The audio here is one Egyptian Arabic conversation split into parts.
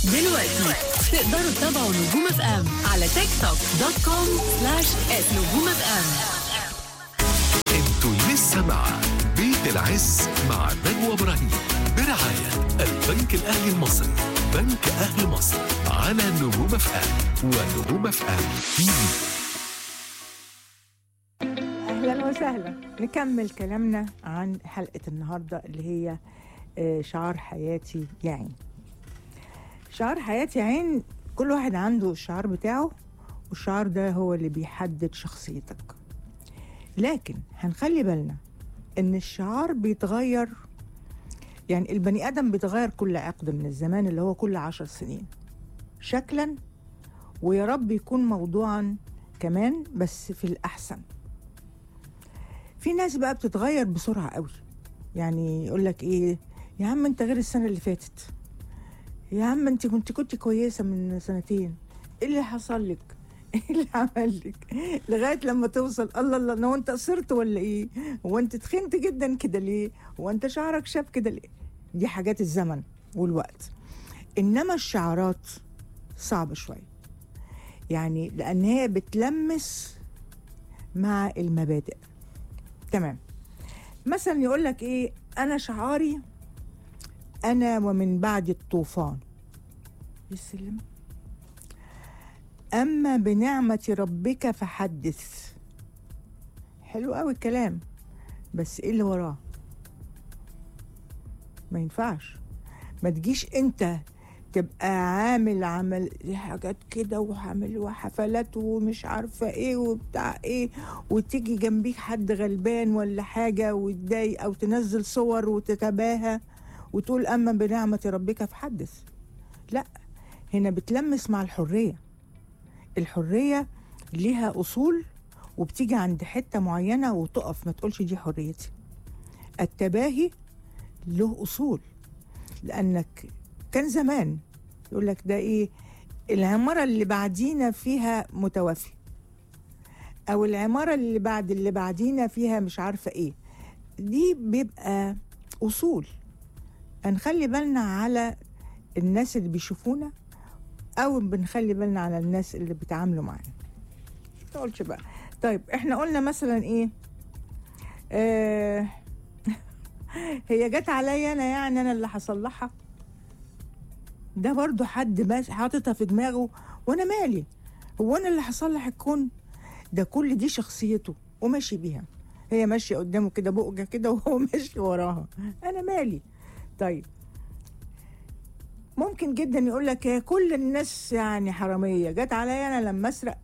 دلوقتي تقدروا تتابعوا نجوم اف ام على تيك توك دوت كوم سلاش نجوم اف ام انتوا لسه مع بيت العز مع نجوى ابراهيم برعاية البنك الأهلي المصري بنك أهل مصر على نجوم اف ام ونجوم اف ام تي في اهلا وسهلا نكمل كلامنا عن حلقه النهارده اللي هي آه، شعار حياتي يا عين شعار حياتي يا عين كل واحد عنده الشعار بتاعه والشعار ده هو اللي بيحدد شخصيتك لكن هنخلي بالنا ان الشعار بيتغير يعني البني ادم بيتغير كل عقد من الزمان اللي هو كل عشر سنين شكلا ويا رب يكون موضوعا كمان بس في الاحسن في ناس بقى بتتغير بسرعة قوي يعني يقول لك ايه يا عم انت غير السنة اللي فاتت يا عم انت كنت كنت كويسة من سنتين ايه اللي حصل لك ايه اللي عمل لك لغاية لما توصل الله الله هو انت قصرت ولا ايه هو انت تخنت جدا كده ليه هو انت شعرك شاب كده ليه دي حاجات الزمن والوقت انما الشعارات صعبة شوية يعني لان هي بتلمس مع المبادئ تمام مثلا يقول لك ايه انا شعاري انا ومن بعد الطوفان يسلم اما بنعمه ربك فحدث حلو قوي الكلام بس ايه اللي وراه ما ينفعش ما تجيش انت تبقى عامل عمل حاجات كده وعامل وحفلات ومش عارفه ايه وبتاع ايه وتيجي جنبيك حد غلبان ولا حاجه وتضايق او تنزل صور وتتباهى وتقول اما بنعمه ربك فحدث لا هنا بتلمس مع الحريه الحريه ليها اصول وبتيجي عند حته معينه وتقف ما تقولش دي حريتي التباهي له اصول لانك كان زمان يقول لك ده ايه العمارة اللي بعدينا فيها متوفي او العمارة اللي بعد اللي بعدينا فيها مش عارفة ايه دي بيبقى اصول هنخلي بالنا على الناس اللي بيشوفونا او بنخلي بالنا على الناس اللي بيتعاملوا معانا ما تقولش بقى طيب احنا قلنا مثلا ايه آه هي جت عليا انا يعني انا اللي هصلحها ده برضو حد بس حاططها في دماغه وانا مالي هو انا اللي هصلح الكون ده كل دي شخصيته وماشي بيها هي ماشيه قدامه كده بؤجه كده وهو ماشي وراها انا مالي طيب ممكن جدا يقول لك يا كل الناس يعني حراميه جت عليا انا لما اسرق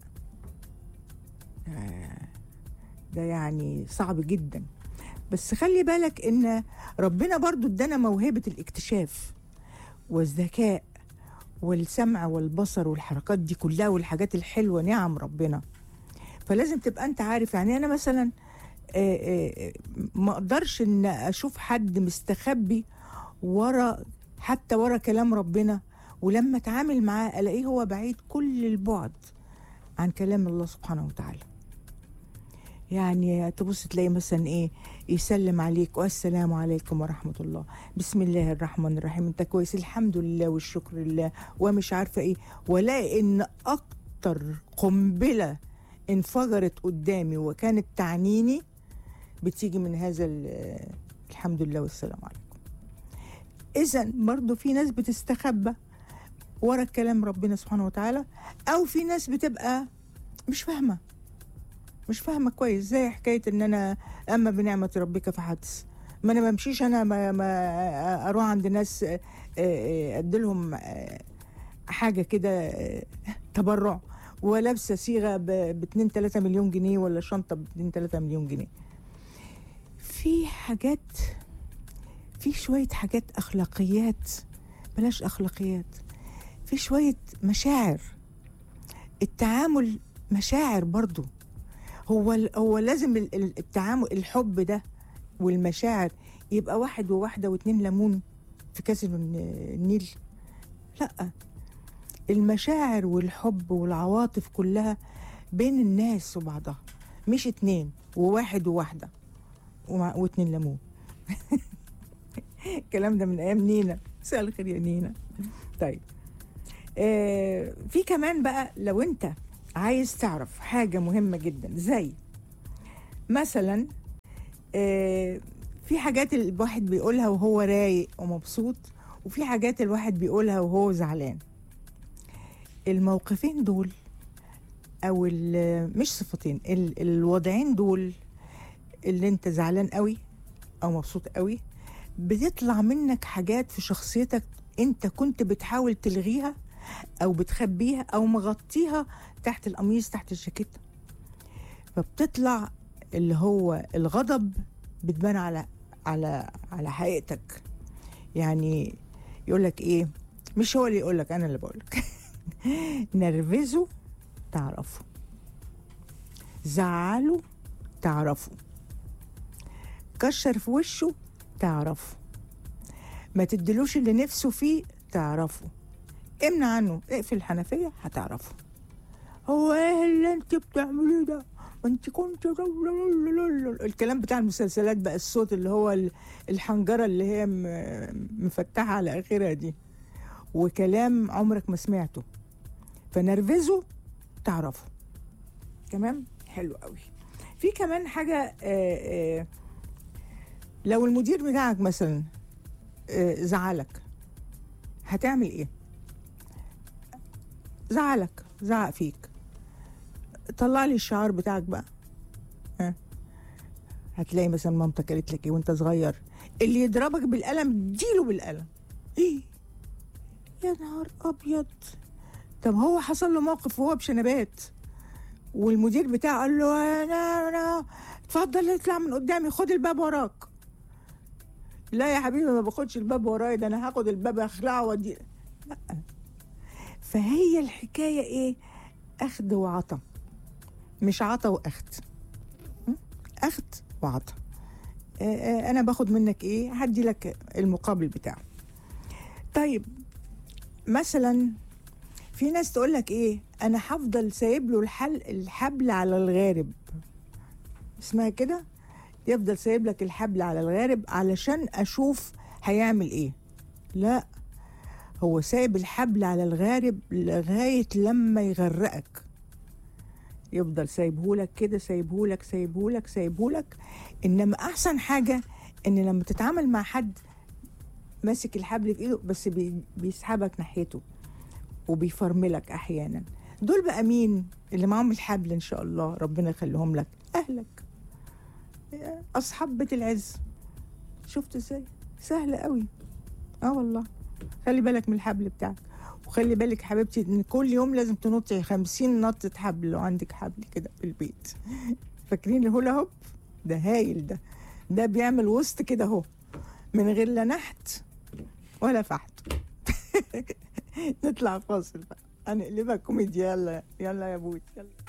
آه، ده يعني صعب جدا بس خلي بالك ان ربنا برضو ادانا موهبه الاكتشاف والذكاء والسمع والبصر والحركات دي كلها والحاجات الحلوه نعم ربنا فلازم تبقى انت عارف يعني انا مثلا آه، آه، ما اقدرش ان اشوف حد مستخبي ورا حتى ورا كلام ربنا ولما اتعامل معاه الاقيه هو بعيد كل البعد عن كلام الله سبحانه وتعالى يعني تبص تلاقي مثلا ايه يسلم عليك والسلام عليكم ورحمه الله بسم الله الرحمن الرحيم انت كويس الحمد لله والشكر لله ومش عارفه ايه ولاقي ان اكتر قنبله انفجرت قدامي وكانت تعنيني بتيجي من هذا ال- الحمد لله والسلام عليكم اذا برضو في ناس بتستخبى ورا كلام ربنا سبحانه وتعالى او في ناس بتبقى مش فاهمه مش فاهمه كويس زي حكايه ان انا اما بنعمه ربك فحدث ما انا ما امشيش انا ما, ما اروح عند ناس آه، آه، اديلهم آه، حاجه كده آه، تبرع ولابسه صيغه ب 2 3 مليون جنيه ولا شنطه ب 2 3 مليون جنيه في حاجات في شويه حاجات اخلاقيات بلاش اخلاقيات في شويه مشاعر التعامل مشاعر برضو هو ال- هو لازم ال- ال- التعامل الحب ده والمشاعر يبقى واحد وواحده واتنين ليمون في كاس الن- النيل لا المشاعر والحب والعواطف كلها بين الناس وبعضها مش اتنين وواحد وواحده ومع- واتنين ليمون الكلام ده من ايام نينا مساء الخير يا نينا طيب آه في كمان بقى لو انت عايز تعرف حاجة مهمة جدا زي مثلا آه في حاجات الواحد بيقولها وهو رايق ومبسوط وفي حاجات الواحد بيقولها وهو زعلان الموقفين دول او ال- مش صفتين ال- الوضعين دول اللي انت زعلان قوي او مبسوط قوي بتطلع منك حاجات في شخصيتك انت كنت بتحاول تلغيها او بتخبيها او مغطيها تحت القميص تحت الجاكيت فبتطلع اللي هو الغضب بتبان على على على حقيقتك يعني يقول لك ايه مش هو اللي يقول لك انا اللي بقول لك نرفزه تعرفه زعله تعرفه كشر في وشه تعرفه ما تدلوش اللي نفسه فيه تعرفه امنع عنه اقفل الحنفية هتعرفه هو ايه اللي انت بتعمليه ده ما انت كنت الكلام بتاع المسلسلات بقى الصوت اللي هو ال- الحنجرة اللي هي م- مفتحة على آخرها دي وكلام عمرك ما سمعته فنرفزه تعرفه تمام حلو قوي في كمان حاجة آه، آه، لو المدير بتاعك مثلا آه، زعلك هتعمل ايه زعلك زعق فيك طلع لي الشعار بتاعك بقى ها هتلاقي مثلا مامتك قالت لك ايه وانت صغير اللي يضربك بالقلم اديله بالقلم ايه يا نهار ابيض طب هو حصل له موقف وهو بشنبات والمدير بتاعه قال له انا انا اتفضل اطلع من قدامي خد الباب وراك لا يا حبيبي ما باخدش الباب ورايا ده انا هاخد الباب اخلعه وادي لا فهي الحكايه ايه اخد وعطا مش عطا واخد م? اخد وعطا آه، آه، انا باخد منك ايه هدي لك المقابل بتاعه طيب مثلا في ناس تقول لك ايه انا هفضل سايب له الحل الحبل على الغارب اسمها كده يفضل سايب لك الحبل على الغارب علشان اشوف هيعمل ايه لا هو سايب الحبل على الغارب لغايه لما يغرقك يفضل سايبهولك كده سايبهولك سايبهولك سايبهولك انما احسن حاجه ان لما تتعامل مع حد ماسك الحبل في ايده بس بي- بيسحبك ناحيته وبيفرملك احيانا دول بقى مين اللي معاهم الحبل ان شاء الله ربنا يخليهم لك اهلك اصحاب بيت العز شفت ازاي سهل قوي اه والله خلي بالك من الحبل بتاعك وخلي بالك حبيبتي ان كل يوم لازم تنطي خمسين نطة حبل لو عندك حبل كده في البيت فاكرين الهولا هوب ده هايل ده ده بيعمل وسط كده اهو من غير لا نحت ولا فحت نطلع فاصل بقى هنقلبها كوميديا يلا يلا يا بوت يلا